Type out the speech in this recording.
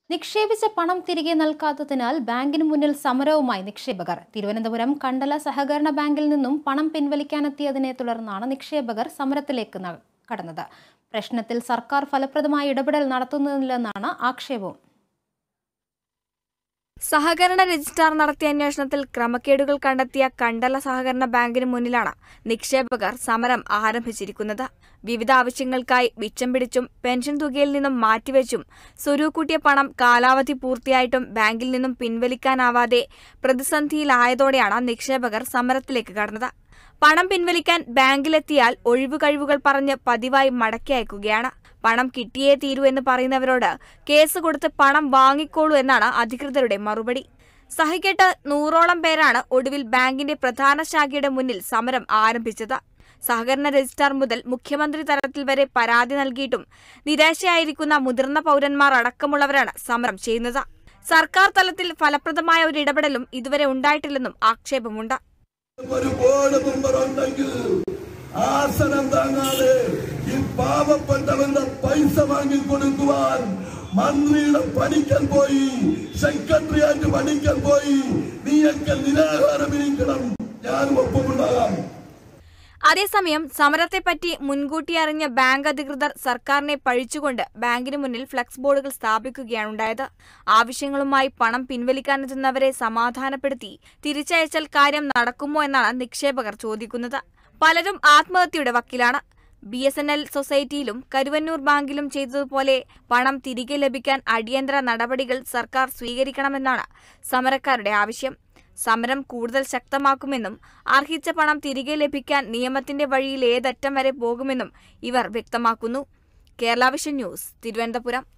നിക്ഷേപിച്ച പണം തിരികെ നൽകാത്തതിനാൽ ബാങ്കിന് മുന്നിൽ സമരവുമായി നിക്ഷേപകർ തിരുവനന്തപുരം കണ്ടല സഹകരണ ബാങ്കിൽ നിന്നും പണം പിൻവലിക്കാനെത്തിയതിനെ തുടർന്നാണ് നിക്ഷേപകർ സമരത്തിലേക്ക് ന- കടന്നത് പ്രശ്നത്തിൽ സർക്കാർ ഫലപ്രദമായ ഇടപെടൽ നടത്തുന്നില്ലെന്നാണ് ആക്ഷേപം സഹകരണ രജിസ്ട്രാർ നടത്തിയ അന്വേഷണത്തിൽ ക്രമക്കേടുകൾ കണ്ടെത്തിയ കണ്ടല സഹകരണ ബാങ്കിന് മുന്നിലാണ് നിക്ഷേപകർ സമരം ആരംഭിച്ചിരിക്കുന്നത് വിവിധ ആവശ്യങ്ങൾക്കായി മിച്ചം പിടിച്ചും പെൻഷൻ തുകയിൽ നിന്നും മാറ്റിവെച്ചും സ്വരൂക്കൂട്ടിയ പണം കാലാവധി പൂർത്തിയായിട്ടും ബാങ്കിൽ നിന്നും പിൻവലിക്കാനാവാതെ പ്രതിസന്ധിയിലായതോടെയാണ് നിക്ഷേപകർ സമരത്തിലേക്ക് കടന്നത് പണം പിൻവലിക്കാൻ ബാങ്കിലെത്തിയാൽ ഒഴിവു കഴിവുകൾ പറഞ്ഞ് പതിവായി മടക്കി അയക്കുകയാണ് പണം കിട്ടിയേ തീരൂ എന്ന് പറയുന്നവരോട് കേസ് കൊടുത്ത് പണം വാങ്ങിക്കോളൂ എന്നാണ് അധികൃതരുടെ മറുപടി സഹികെട്ട് നൂറോളം പേരാണ് ഒടുവിൽ ബാങ്കിന്റെ പ്രധാന ശാഖയുടെ മുന്നിൽ സമരം ആരംഭിച്ചത് സഹകരണ രജിസ്ട്രാർ മുതൽ മുഖ്യമന്ത്രി തലത്തിൽ വരെ പരാതി നൽകിയിട്ടും നിരാശയായിരിക്കുന്ന മുതിർന്ന പൗരന്മാർ അടക്കമുള്ളവരാണ് സമരം ചെയ്യുന്നത് സർക്കാർ തലത്തിൽ ഫലപ്രദമായ ഒരു ഇടപെടലും ഇതുവരെ ഉണ്ടായിട്ടില്ലെന്നും ആക്ഷേപമുണ്ട് ഒരു ബോർഡ് മെമ്പർ ഉണ്ടെങ്കിൽ ആസനം താങ്ങാതെ ഈ പാവപ്പെട്ടവരുടെ പൈസ വാങ്ങി കൊടുക്കുവാൻ മന്ത്രിയുടെ പണിക്കൽ പോയി സെക്രട്ടറിയായിട്ട് പണിക്കൽ പോയി നീയൊക്കെ നിരാഹാരം ഇരിക്കണം ഞാൻ ഒപ്പമുണ്ടാകാം അതേസമയം സമരത്തെപ്പറ്റി മുൻകൂട്ടി അറിഞ്ഞ ബാങ്ക് അധികൃതർ സർക്കാരിനെ പഴിച്ചുകൊണ്ട് ബാങ്കിന് മുന്നിൽ ഫ്ലക്സ് ബോർഡുകൾ സ്ഥാപിക്കുകയാണുണ്ടായത് ആവശ്യങ്ങളുമായി പണം പിൻവലിക്കാനെത്തുന്നവരെ സമാധാനപ്പെടുത്തി തിരിച്ചയച്ചാൽ കാര്യം നടക്കുമോ എന്നാണ് നിക്ഷേപകർ ചോദിക്കുന്നത് പലരും ആത്മഹത്യയുടെ വക്കിലാണ് ബി എസ് എൻ എൽ സൊസൈറ്റിയിലും കരുവന്നൂർ ബാങ്കിലും ചെയ്തതുപോലെ പണം തിരികെ ലഭിക്കാൻ അടിയന്തര നടപടികൾ സർക്കാർ സ്വീകരിക്കണമെന്നാണ് സമരക്കാരുടെ ആവശ്യം സമരം കൂടുതൽ ശക്തമാക്കുമെന്നും അർഹിച്ച പണം തിരികെ ലഭിക്കാൻ നിയമത്തിന്റെ വഴിയിൽ ഏതറ്റം വരെ പോകുമെന്നും ഇവർ വ്യക്തമാക്കുന്നു കേരള വിഷൻ ന്യൂസ് തിരുവനന്തപുരം